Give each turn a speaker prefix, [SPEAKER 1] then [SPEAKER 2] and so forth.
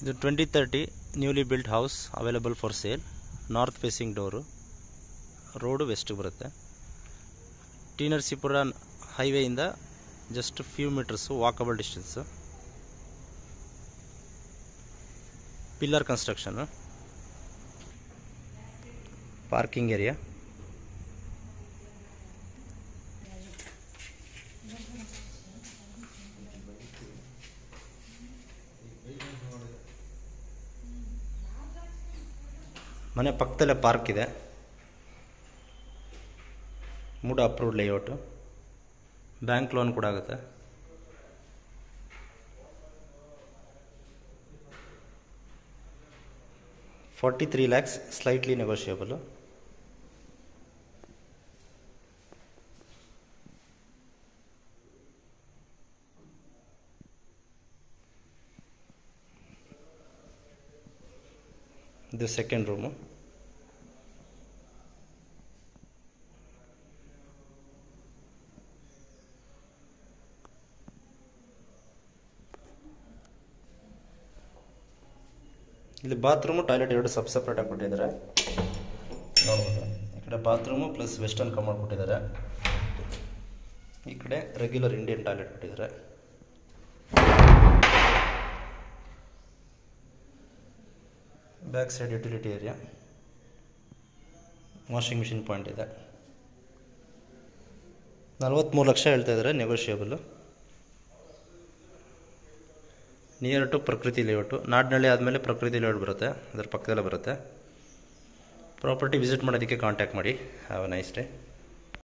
[SPEAKER 1] ಇದು twenty thirty newly built house available for sale north facing door road ವೆಸ್ಟಿಗೆ ಬರುತ್ತೆ T Narasipura ಹೈವೇಯಿಂದ just few meters walkable distance pillar construction parking area ಮನೆ ಪಕ್ಕದಲ್ಲೇ park ಇದೆ MUDA approved layout bank loan ಕೂಡ ಆಗುತ್ತೆ forty three lakhs slightly negotiable ಇದು second room ಇಲ್ಲಿ ಬಾತ್ರೂಮು ಟಾಯ್ಲೆಟ್ ಎರಡು ಸಬ್ ಸಪ್ರೇಟಾಗಿ ಕೊಟ್ಟಿದ್ದಾರೆ ನೋಡ್ಬೋದು ಈ ಕಡೆ ಬಾತ್ರೂಮು ಪ್ಲಸ್ ವೆಸ್ಟರ್ನ್ ಕಮೋಡ್ ಕೊಟ್ಟಿದ್ದಾರೆ ಈ ಕಡೆ ರೆಗ್ಯುಲರ್ ಇಂಡಿಯನ್ ಟಾಯ್ಲೆಟ್ ಕೊಟ್ಟಿದ್ದಾರೆ back side utility area washing machine point ಇದೆ ನಲ್ವತ್ತ್ಮೂರು ಲಕ್ಷ ಹೇಳ್ತಾ ಇದ್ದಾರೆ negotiable near to Prakruthi layout Nadinahalli ಆದಮೇಲೆ ಪ್ರಕೃತಿ ಲೇಔಟ್ ಬರುತ್ತೆ ಅದರ ಪಕ್ಕದಲ್ಲೇ ಬರುತ್ತೆ ಪ್ರಾಪರ್ಟಿ ವಿಸಿಟ್ ಮಾಡೋದಕ್ಕೆ ಕಾಂಟ್ಯಾಕ್ಟ್ ಮಾಡಿ ಹ್ಯಾವ್ ಅ ನೈಸ್ ಡೇ